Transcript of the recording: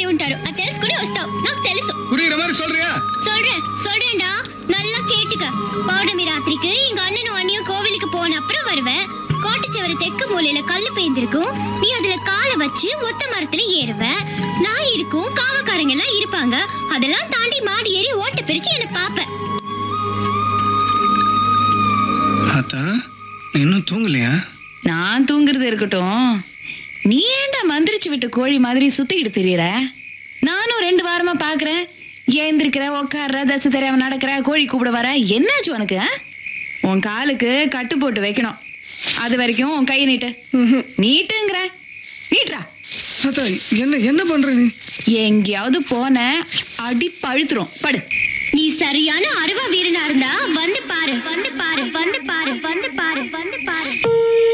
ఉంటారు అది తెలుసుకుని వస్తావు నాకు తెలుసు புரியுற மாதிரி சொல்றியா சொல்றேன் சொல்றேன்டா நல்லா கேட்டுக்க பௌர்ணமி ராத்திரிக்கு எங்க அண்ணனும் அண்ணியும் கோவிலுக்கு போன அப்புறம் வருவேன் கோட்டச்சவர தெற்கு மூலையில கல்லு பெய்ந்திருக்கும் நீ அதுல காலை வச்சு ஒத்த மரத்துல ஏறுவ நாய் இருக்கும் காவக்காரங்க எல்லாம் இருப்பாங்க அதெல்லாம் தாண்டி மாடி ஏறி ஓட்ட பிரிச்சு என்ன பாப்ப ஆத்தா நீ இன்னும் தூங்கலையா நான் தூங்குறது இருக்கட்டும் நீ ஏன்டா மந்திரிச்சு விட்டு கோழி மாதிரி சுத்திக்கிட்டு திரியற நானும் ரெண்டு வாரமா பாக்குறேன் ஏந்திருக்கிற உக்காடுற தசை தெரியாம நடக்கிற கோழி கூப்பிட வர என்னாச்சு உனக்கு ஆ? உன் காலுக்கு கட்டு போட்டு வைக்கணும் அது வரைக்கும் உன் கை நீட்டு நீட்டுங்கிற நீட்டுறா ஆத்தா என்ன என்ன பண்ற நீ எங்கேயாவது போன அடி பழுத்துரும் படு நீ சரியான அருவா வீரனா இருந்தா வந்து பாரு வந்து பாரு வந்து பாரு வந்து பாரு வந்து பாரு